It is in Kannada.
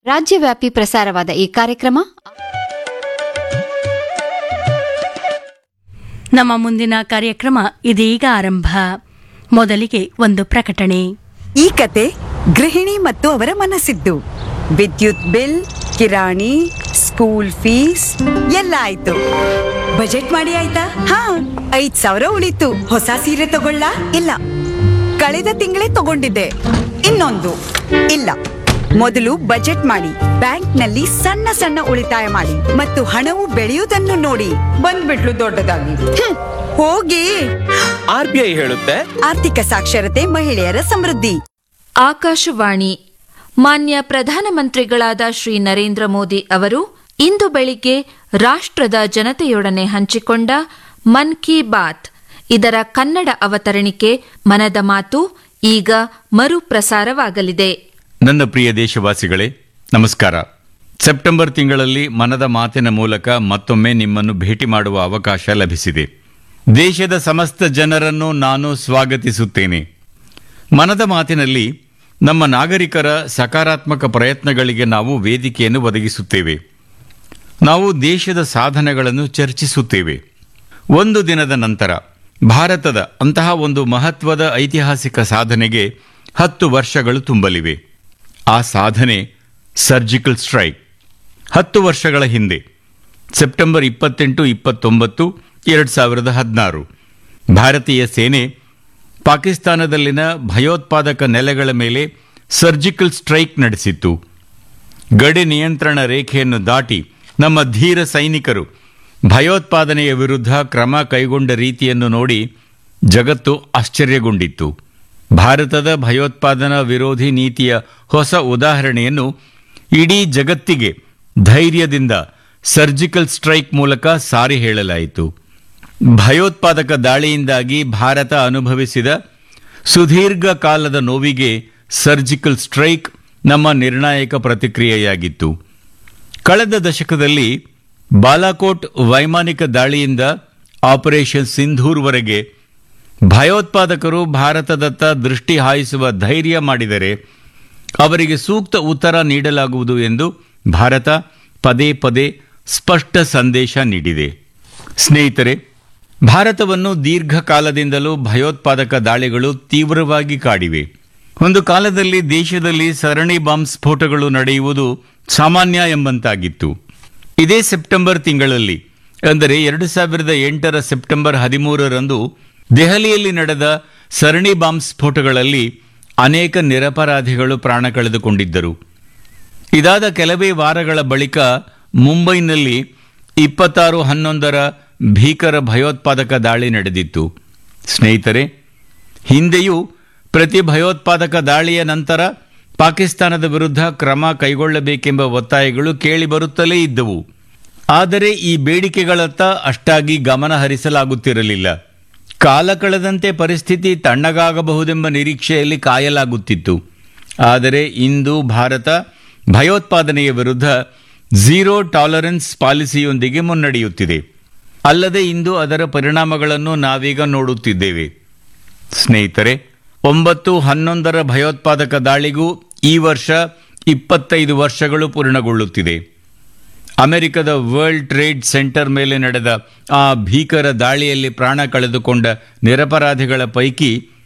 ರಾಜ್ಯವ್ಯಾಪಿ ಪ್ರಸಾರವಾದ ಈ ಕಾರ್ಯಕ್ರಮ ನಮ್ಮ ಮುಂದಿನ ಕಾರ್ಯಕ್ರಮ ಇದೀಗ ಆರಂಭ ಮೊದಲಿಗೆ ಒಂದು ಪ್ರಕಟಣೆ ಈ ಕತೆ ಗೃಹಿಣಿ ಮತ್ತು ಅವರ ಮನಸ್ಸಿದ್ದು ವಿದ್ಯುತ್ ಬಿಲ್ ಕಿರಾಣಿ ಸ್ಕೂಲ್ ಫೀಸ್ ಎಲ್ಲ ಆಯ್ತು ಬಜೆಟ್ ಮಾಡಿ ಆಯ್ತಾ ಹಾ ಐದ್ ಸಾವಿರ ಉಳಿತು ಹೊಸ ಸೀರೆ ತಗೊಳ್ಳ ಇಲ್ಲ ಕಳೆದ ತಿಂಗಳೇ ತಗೊಂಡಿದ್ದೆ ಇನ್ನೊಂದು ಇಲ್ಲ ಮೊದಲು ಬಜೆಟ್ ಮಾಡಿ ಬ್ಯಾಂಕ್ನಲ್ಲಿ ಸಣ್ಣ ಸಣ್ಣ ಉಳಿತಾಯ ಮಾಡಿ ಮತ್ತು ಹಣವು ಬೆಳೆಯುವುದನ್ನು ನೋಡಿ ಬಂದ್ಬಿಟ್ಲು ದೊಡ್ಡದಾಗಿ ಹ್ಮ್, ಹೋಗಿ ಆರ್ ಬಿ ಐ ಹೇಳುತ್ತೆ ಆರ್ಥಿಕ ಸಾಕ್ಷರತೆ ಮಹಿಳೆಯರ ಸಮೃದ್ಧಿ ಆಕಾಶವಾಣಿ ಮಾನ್ಯ ಪ್ರಧಾನಮಂತ್ರಿಗಳಾದ ಶ್ರೀ ನರೇಂದ್ರ ಮೋದಿ ಅವರು ಇಂದು ಬೆಳಿಗ್ಗೆ ರಾಷ್ಟ್ರದ ಜನತೆಯೊಡನೆ ಹಂಚಿಕೊಂಡ ಮನ್ ಕಿ ಬಾತ್ ಇದರ ಕನ್ನಡ ಅವತರಣಿಕೆ ಮನದ ಮಾತು ಈಗ ಮರುಪ್ರಸಾರವಾಗಲಿದೆ ನನ್ನ ಪ್ರಿಯ ದೇಶವಾಸಿಗಳೇ ನಮಸ್ಕಾರ ಸೆಪ್ಟೆಂಬರ್ ತಿಂಗಳಲ್ಲಿ ಮನದ ಮಾತಿನ ಮೂಲಕ ಮತ್ತೊಮ್ಮೆ ನಿಮ್ಮನ್ನು ಭೇಟಿ ಮಾಡುವ ಅವಕಾಶ ಲಭಿಸಿದೆ ದೇಶದ ಸಮಸ್ತ ಜನರನ್ನು ನಾನು ಸ್ವಾಗತಿಸುತ್ತೇನೆ ಮನದ ಮಾತಿನಲ್ಲಿ ನಮ್ಮ ನಾಗರಿಕರ ಸಕಾರಾತ್ಮಕ ಪ್ರಯತ್ನಗಳಿಗೆ ನಾವು ವೇದಿಕೆಯನ್ನು ಒದಗಿಸುತ್ತೇವೆ ನಾವು ದೇಶದ ಸಾಧನೆಗಳನ್ನು ಚರ್ಚಿಸುತ್ತೇವೆ ಒಂದು ದಿನದ ನಂತರ ಭಾರತದ ಅಂತಹ ಒಂದು ಮಹತ್ವದ ಐತಿಹಾಸಿಕ ಸಾಧನೆಗೆ ಹತ್ತು ವರ್ಷಗಳು ತುಂಬಲಿವೆ ಆ ಸಾಧನೆ ಸರ್ಜಿಕಲ್ ಸ್ಟ್ರೈಕ್ ಹತ್ತು ವರ್ಷಗಳ ಹಿಂದೆ ಸೆಪ್ಟೆಂಬರ್ ಇಪ್ಪತ್ತೆಂಟು ಇಪ್ಪತ್ತೊಂಬತ್ತು ಎರಡು ಸಾವಿರದ ಹದಿನಾರು ಭಾರತೀಯ ಸೇನೆ ಪಾಕಿಸ್ತಾನದಲ್ಲಿನ ಭಯೋತ್ಪಾದಕ ನೆಲೆಗಳ ಮೇಲೆ ಸರ್ಜಿಕಲ್ ಸ್ಟ್ರೈಕ್ ನಡೆಸಿತ್ತು ಗಡಿ ನಿಯಂತ್ರಣ ರೇಖೆಯನ್ನು ದಾಟಿ ನಮ್ಮ ಧೀರ ಸೈನಿಕರು ಭಯೋತ್ಪಾದನೆಯ ವಿರುದ್ಧ ಕ್ರಮ ಕೈಗೊಂಡ ರೀತಿಯನ್ನು ನೋಡಿ ಜಗತ್ತು ಆಶ್ಚರ್ಯಗೊಂಡಿತ್ತು ಭಾರತದ ಭಯೋತ್ಪಾದನಾ ವಿರೋಧಿ ನೀತಿಯ ಹೊಸ ಉದಾಹರಣೆಯನ್ನು ಇಡೀ ಜಗತ್ತಿಗೆ ಧೈರ್ಯದಿಂದ ಸರ್ಜಿಕಲ್ ಸ್ಟ್ರೈಕ್ ಮೂಲಕ ಸಾರಿ ಹೇಳಲಾಯಿತು ಭಯೋತ್ಪಾದಕ ದಾಳಿಯಿಂದಾಗಿ ಭಾರತ ಅನುಭವಿಸಿದ ಸುದೀರ್ಘ ಕಾಲದ ನೋವಿಗೆ ಸರ್ಜಿಕಲ್ ಸ್ಟ್ರೈಕ್ ನಮ್ಮ ನಿರ್ಣಾಯಕ ಪ್ರತಿಕ್ರಿಯೆಯಾಗಿತ್ತು ಕಳೆದ ದಶಕದಲ್ಲಿ ಬಾಲಾಕೋಟ್ ವೈಮಾನಿಕ ದಾಳಿಯಿಂದ ಆಪರೇಷನ್ ಸಿಂಧೂರ್ವರೆಗೆ ಭಯೋತ್ಪಾದಕರು ಭಾರತದತ್ತ ದೃಷ್ಟಿ ಹಾಯಿಸುವ ಧೈರ್ಯ ಮಾಡಿದರೆ ಅವರಿಗೆ ಸೂಕ್ತ ಉತ್ತರ ನೀಡಲಾಗುವುದು ಎಂದು ಭಾರತ ಪದೇ ಪದೇ ಸ್ಪಷ್ಟ ಸಂದೇಶ ನೀಡಿದೆ ಸ್ನೇಹಿತರೆ ಭಾರತವನ್ನು ದೀರ್ಘಕಾಲದಿಂದಲೂ ಭಯೋತ್ಪಾದಕ ದಾಳಿಗಳು ತೀವ್ರವಾಗಿ ಕಾಡಿವೆ ಒಂದು ಕಾಲದಲ್ಲಿ ದೇಶದಲ್ಲಿ ಸರಣಿ ಬಾಂಬ್ ಸ್ಫೋಟಗಳು ನಡೆಯುವುದು ಸಾಮಾನ್ಯ ಎಂಬಂತಾಗಿತ್ತು ಇದೇ ಸೆಪ್ಟೆಂಬರ್ ತಿಂಗಳಲ್ಲಿ ಅಂದರೆ ಎರಡು ಸಾವಿರದ ಎಂಟರ ಸೆಪ್ಟೆಂಬರ್ ಹದಿಮೂರರಂದು ದೆಹಲಿಯಲ್ಲಿ ನಡೆದ ಸರಣಿ ಬಾಂಬ್ ಸ್ಫೋಟಗಳಲ್ಲಿ ಅನೇಕ ನಿರಪರಾಧಿಗಳು ಪ್ರಾಣ ಕಳೆದುಕೊಂಡಿದ್ದರು ಇದಾದ ಕೆಲವೇ ವಾರಗಳ ಬಳಿಕ ಮುಂಬೈನಲ್ಲಿ ಇಪ್ಪತ್ತಾರು ಹನ್ನೊಂದರ ಭೀಕರ ಭಯೋತ್ಪಾದಕ ದಾಳಿ ನಡೆದಿತ್ತು ಸ್ನೇಹಿತರೆ ಹಿಂದೆಯೂ ಪ್ರತಿ ಭಯೋತ್ಪಾದಕ ದಾಳಿಯ ನಂತರ ಪಾಕಿಸ್ತಾನದ ವಿರುದ್ಧ ಕ್ರಮ ಕೈಗೊಳ್ಳಬೇಕೆಂಬ ಒತ್ತಾಯಗಳು ಕೇಳಿಬರುತ್ತಲೇ ಇದ್ದವು ಆದರೆ ಈ ಬೇಡಿಕೆಗಳತ್ತ ಅಷ್ಟಾಗಿ ಗಮನ ಹರಿಸಲಾಗುತ್ತಿರಲಿಲ್ಲ ಕಾಲ ಕಳೆದಂತೆ ಪರಿಸ್ಥಿತಿ ತಣ್ಣಗಾಗಬಹುದೆಂಬ ನಿರೀಕ್ಷೆಯಲ್ಲಿ ಕಾಯಲಾಗುತ್ತಿತ್ತು ಆದರೆ ಇಂದು ಭಾರತ ಭಯೋತ್ಪಾದನೆಯ ವಿರುದ್ಧ ಝೀರೋ ಟಾಲರೆನ್ಸ್ ಪಾಲಿಸಿಯೊಂದಿಗೆ ಮುನ್ನಡೆಯುತ್ತಿದೆ ಅಲ್ಲದೆ ಇಂದು ಅದರ ಪರಿಣಾಮಗಳನ್ನು ನಾವೀಗ ನೋಡುತ್ತಿದ್ದೇವೆ ಸ್ನೇಹಿತರೆ ಒಂಬತ್ತು ಹನ್ನೊಂದರ ಭಯೋತ್ಪಾದಕ ದಾಳಿಗೂ ಈ ವರ್ಷ ಇಪ್ಪತ್ತೈದು ವರ್ಷಗಳು ಪೂರ್ಣಗೊಳ್ಳುತ್ತಿದೆ ಅಮೆರಿಕದ ವರ್ಲ್ಡ್ ಟ್ರೇಡ್ ಸೆಂಟರ್ ಮೇಲೆ ನಡೆದ ಆ ಭೀಕರ ದಾಳಿಯಲ್ಲಿ ಪ್ರಾಣ ಕಳೆದುಕೊಂಡ ನಿರಪರಾಧಿಗಳ ಪೈಕಿ